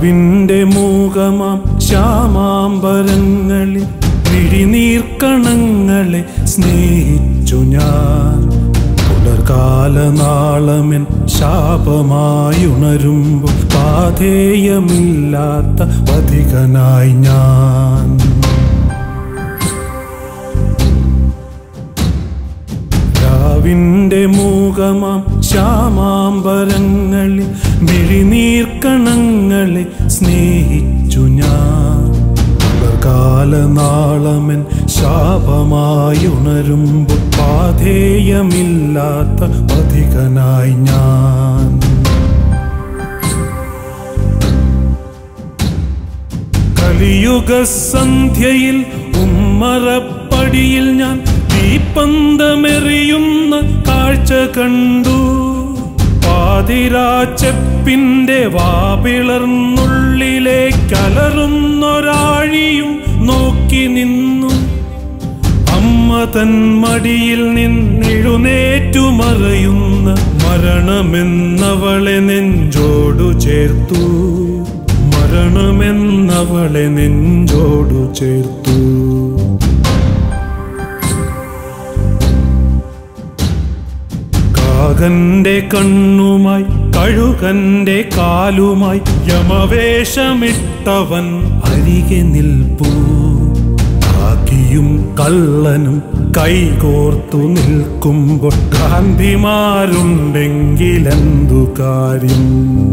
രാവിന്റെ മൂകമാം ശ്യാമാംബരങ്ങളിൽ വിഴിനീർക്കണങ്ങളെ സ്നേഹിച്ചു ഞാൻ പുലർകാലനാളമെൻ ശാപമായുണരുമ്പോൾ പാധേയമില്ലാത്ത വധികനായി ഞാൻ രാവിന്റെ മൂകമാം ശ്യാമാംബരങ്ങളിൽ മിഴിനീർക്കണങ്ങളെ സ്നേഹിച്ചു ഞാൻ കാലനാളമൻ ശാപമായുണരുമ്പോൾ പാധേയമില്ലാത്ത പഥികനായി ഞാൻ കലിയുഗ സന്ധ്യയിൽ ഉമ്മറപ്പടിയിൽ ഞാൻ തീപ്പന്തമെറിയുന്ന കാഴ്ച കണ്ടു പാതിരാച്ചെപ്പിന്റെ വാപിളർന്നുള്ളിലെ കലറുന്നൊരാഴിയും നോക്കി നിന്നു അമ്മ തൻ മടിയിൽ നിന്നെഴുന്നേറ്റുമറയുന്ന മരണമെന്നവളെ നെഞ്ചോടു ചേർത്തു മരണമെന്നവളെ നെഞ്ചോടു ചേർത്തു കാകന്റെ കണ്ണുമായി കഴുകന്റെ കാലുമായി യമവേഷമിട്ടവൻ അരികെ നിൽപ്പൂ കാക്കിയും കള്ളനും കൈകോർത്തു നിൽക്കുമ്പോൾ ഗാന്ധിമാരുണ്ടെങ്കിലെന്തു കാര്യം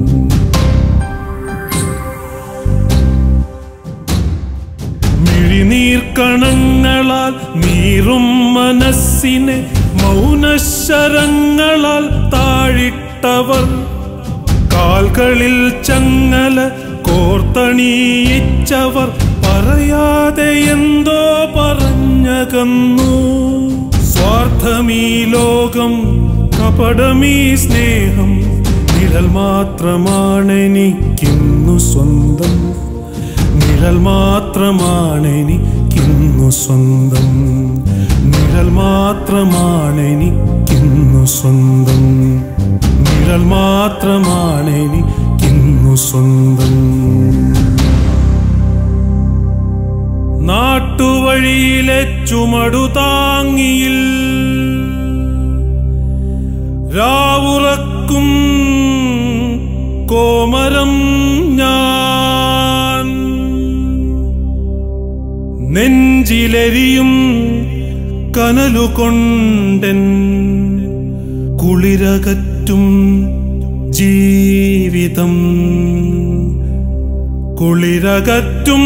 മിഴിനീർക്കണങ്ങളാൽ നീറും മനസ്സിനെ മൗനശരങ്ങളാൽ താഴിട്ടവർ കാൽകളിൽ ചങ്ങല കോർത്തണിയിച്ചവർ പറയാതെ എന്തോ പറഞ്ഞകന്നു സ്വാർത്ഥമീ ലോകം കപടമീ സ്നേഹം നിഴൽ മാത്രമാണെനിക്കിന്നു സ്വന്തം നിഴൽ മാത്രമാണെനിക്കിന്നു സ്വന്തം നിഴൽ മാത്രമാണെനിക്കിന്നു സ്വന്തം നിഴൽ മാത്രമാണെനിക്കിന്നു സ്വന്തം നാട്ടുവഴിയിലെ ചുമടുതാങ്ങിയിൽ രാവുറക്കും കോമരം ഞാൻ നെഞ്ചിലെരിയും കനലുകൊണ്ടൻ കുളിരകറ്റും ജീവിതം കുളിരകറ്റും